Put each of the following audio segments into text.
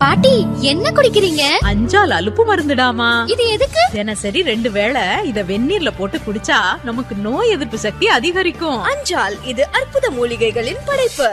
பாட்டி என்ன குடிக்கிறீங்க அஞ்சால் அலுப்பு மருந்துடாமா இது எதுக்கு தினசரி ரெண்டு வேளை இத வெந்நீர்ல போட்டு குடிச்சா நமக்கு நோய் எதிர்ப்பு சக்தி அதிகரிக்கும் அஞ்சால் இது அற்புத மூலிகைகளின் படைப்பு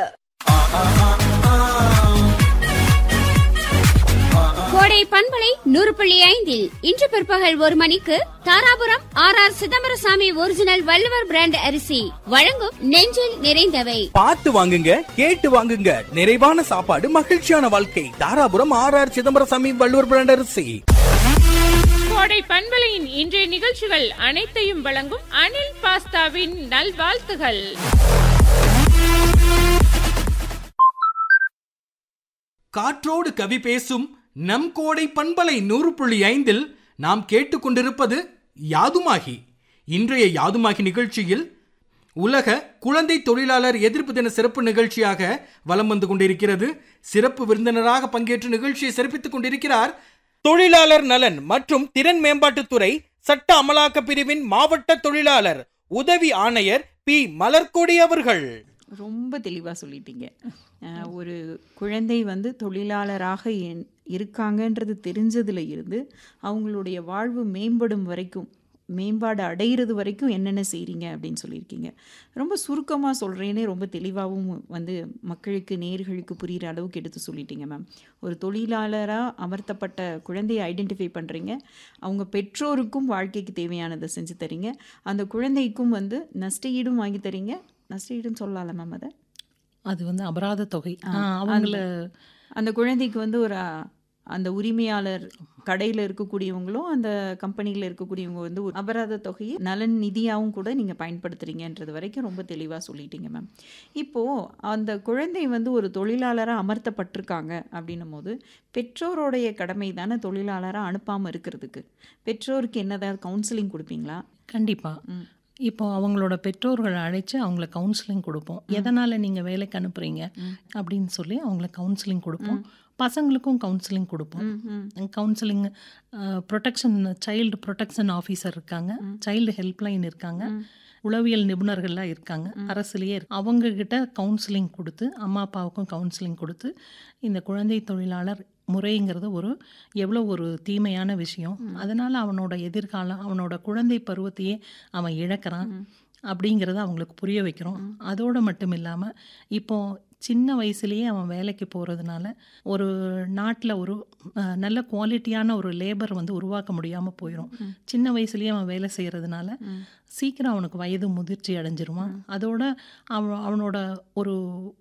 கோடை பண்பலை நூறு புள்ளி ஐந்தில் இன்று பிற்பகல் ஒரு மணிக்கு Dharapuram R R Chidambaraswamy original Valluvar brand அரிசி வழங்கும் நெஞ்சில் நிறைந்தவை பார்த்து வாங்குங்க கேட்டு வாங்குங்க நிறைவான சாப்பாடு மகிழ்ச்சியான வாழ்க்கை Dharapuram R R Chidambaraswamy Valluvar brand அரிசி கோடை பண்பலையின் இன்றைய நிகழ்ச்சிகள் அனைத்தையும் வழங்கும் அனில் பாஸ்தாவின் நல்வாழ்த்துகள் காற்றோடு கவி பேசும் நம் கோடை பண்பலை நூறு புள்ளி ஐந்தில் நாம் கேட்டுக்கொண்டிருப்பது யாதுமாகி இன்றைய யாதுமாகி நிகழ்ச்சியில் உலக குழந்தை தொழிலாளர் எதிர்ப்பு தின சிறப்பு நிகழ்ச்சியாக வலம் வந்து கொண்டிருக்கிறது சிறப்பு விருந்தினராக பங்கேற்று நிகழ்ச்சியை சிறப்பித்துக் கொண்டிருக்கிறார் தொழிலாளர் நலன் மற்றும் திறன் மேம்பாட்டுத்துறை சட்ட அமலாக்க பிரிவின் மாவட்ட தொழிலாளர் உதவி ஆணையர் பி மலர்கொடி அவர்கள் ரொம்ப தெளிவாக சொல்லிட்டீங்க அஹ், ஒரு குழந்தை வந்து தொழிலாளராக என்- இருக்காங்கன்றது தெரிஞ்சதுல இருந்து அவங்களுடைய வாழ்வு மேம்படும் வரைக்கும் மேம்பாடு அடையிறது வரைக்கும் என்னென்ன செய்கிறீங்க அப்படின்னு சொல்லியிருக்கீங்க ரொம்ப சுருக்கமாக சொல்கிறேனே ரொம்ப தெளிவாகவும் வந்து மக்களுக்கு நேர்களுக்கு புரிகிற அளவுக்கு எடுத்து சொல்லிட்டீங்க மேம் ஒரு தொழிலாளராக அமர்த்தப்பட்ட குழந்தையை ஐடென்டிஃபை பண்ணுறீங்க அவங்க பெற்றோருக்கும் வாழ்க்கைக்கு தேவையானதை செஞ்சு தரீங்க அந்த குழந்தைக்கும் வந்து நஷ்டஈடும் வாங்கி தரீங்க நஷ்டஈடுன்னு சொல்லலாம்ல மேம் அதை அது வந்து அபராத தொகை ஆ, ஆ, அவங்கள அந்த குழந்தைக்கு வந்து ஒரு அ, அந்த உரிமையாளர் கடையில் இருக்கக்கூடியவங்களும் அந்த கம்பெனியில் இருக்கக்கூடியவங்க வந்து ஒரு அபராத தொகையை நலன் நிதியாகவும் கூட நீங்கள் பயன்படுத்துகிறீங்கன்றது வரைக்கும் ரொம்ப தெளிவாக சொல்லிட்டீங்க மேம் இப்போது அந்த குழந்தை வந்து ஒரு தொழிலாளராக அமர்த்தப்பட்டிருக்காங்க அப்படின்னும் போது பெற்றோருடைய கடமை தானே தொழிலாளராக அனுப்பாமல் இருக்கிறதுக்கு பெற்றோருக்கு என்னதாவது கவுன்சிலிங் கொடுப்பீங்களா கண்டிப்பா ம். இப்போ அவங்களோட பெற்றோர்களை அழைச்சு அவங்கள கவுன்சிலிங் கொடுப்போம் எதனால நீங்க வேலைக்கு அனுப்புறீங்க அப்படின்னு சொல்லி அவங்கள கவுன்சிலிங் கொடுப்போம் பசங்களுக்கும் கவுன்சிலிங் கொடுப்போம் ம் ம் counselling protection child protection officer இருக்காங்க சைல்டு ஹெல்ப்லைன் இருக்காங்க உளவியல் நிபுணர்கள்லாம் இருக்காங்க அரசுலேயே இருக்கு. அவங்க கிட்ட கவுன்சிலிங் கொடுத்து அம்மா அப்பாவுக்கும் கவுன்சிலிங் கொடுத்து இந்த குழந்தை தொழிலாளர் முறைங்கிறது ஒரு எவ்வளோ ஒரு தீமையான விஷயம் அதனால் அவனோட எதிர்காலம் அவனோட குழந்தை பருவத்தையே அவன் இழக்கிறான் அப்படிங்கிறத அவங்களுக்கு புரிய வைக்கிறோம் அதோடு மட்டும் இல்லாமல் இப்போ சின்ன வயசுலேயே அவன் வேலைக்கு போகிறதுனால ஒரு நாட்டில் ஒரு அஹ், நல்ல குவாலிட்டியான ஒரு லேபர் வந்து உருவாக்க முடியாமல் போயிடும் சின்ன வயசுலேயே அவன் வேலை செய்கிறதுனால சீக்கிரம் அவனுக்கு வயது முதிர்ச்சி அடைஞ்சிருவான் அதோட அவன் அவனோட ஒரு